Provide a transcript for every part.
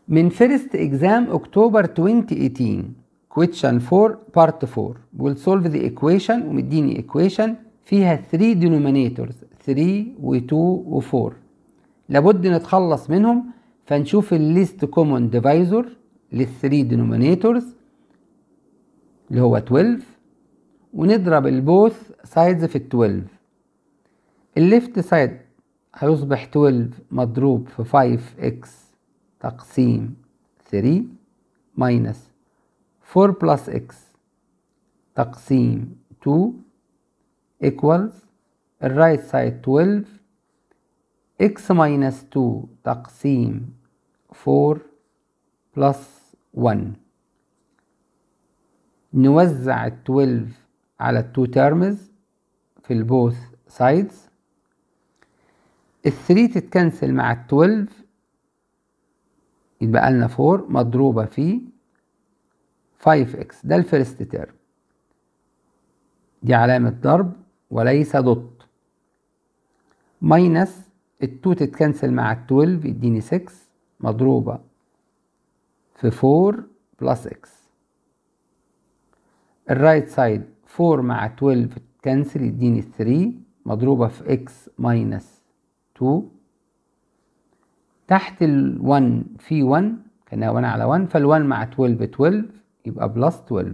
من فيرست اكزام اكتوبر 2018 question 4 part 4 will solve the equation ومديني equation فيها 3 denominators 3 و 2 و 4 لابد نتخلص منهم فنشوف الليست كومون ديفايزر لل 3 denominators اللي هو 12 ونضرب البوث سايدز في ال 12 الليفت سايد هيصبح 12 مضروب في 5x تقسيم 3 ماينس 4 بلس x تقسيم 2 equals الرايت سايد 12 x minus 2 تقسيم 4 بلس 1 نوزع ال 12 على ال 2 terms في البوث سايدز ال 3 تتكنسل مع ال 12 يتبقى لنا 4 مضروبة في 5x ده الفيرست تيرم دي علامة ضرب وليس دوت ماينس ال 2 تتكنسل مع ال 12 يديني 6 مضروبة في 4 بلس x الرايت سايد 4 مع 12 تكنسل يديني 3 مضروبة في x ماينس 2 تحت ال 1 في 1 كانها 1 على 1 فال 1 مع 12 12 يبقى بلس 12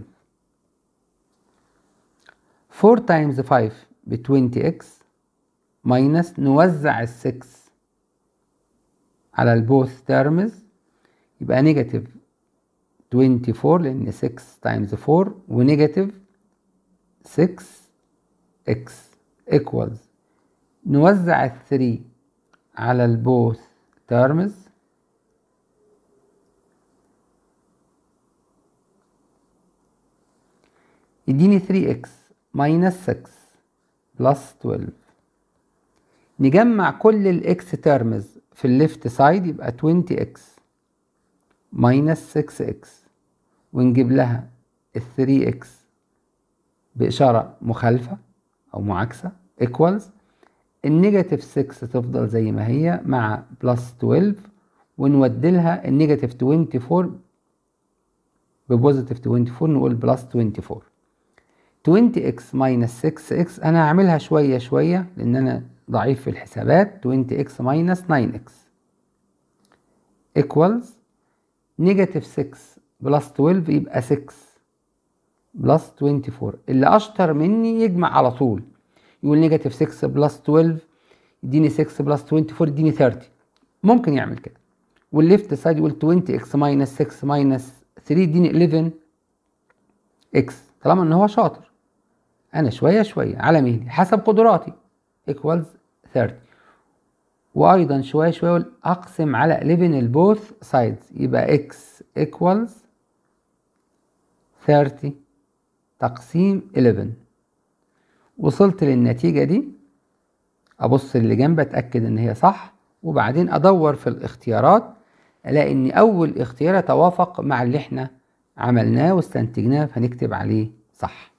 4 times 5 ب 20x ماينس نوزع ال 6 على البوث تيرمز يبقى نيجاتيف 24 لان 6 تايمز 4 ونيجاتيف 6 x equals نوزع ال 3 على البوث تيرمز يديني 3x minus 6 plus 12 نجمع كل الاكس تيرمز في الليفت سايد يبقى 20x minus 6x ونجيب لها ال 3x بإشارة مخالفة أو معاكسة equals النيجاتيف 6 تفضل زي ما هي مع بلس 12 ونودلها النيجاتيف 24 ببوزيتيف 24 نقول بلس 24 20x minus 6x أنا هعملها شوية شوية لأن أنا ضعيف في الحسابات 20x minus 9x equals نيجاتيف 6 بلس 12 يبقى 6 بلس 24 اللي أشطر مني يجمع على طول يقول نيجاتيف 6 بلس 12 يديني 6 بلس 24 يديني 30 ممكن يعمل كده والليفت سايد يقول 20 اكس ماينس 6 ماينس 3 يديني 11 اكس طالما ان هو شاطر انا شويه شويه على مهلي حسب قدراتي ايكوالز 30 وايضا شويه شويه اقسم على 11 البوث سايدز يبقى اكس ايكوالز 30 تقسيم 11 وصلت للنتيجة دي أبص اللي جنب أتأكد إن هي صح وبعدين أدور في الاختيارات ألاقي إن أول اختيار يتوافق مع اللي إحنا عملناه واستنتجناه فنكتب عليه صح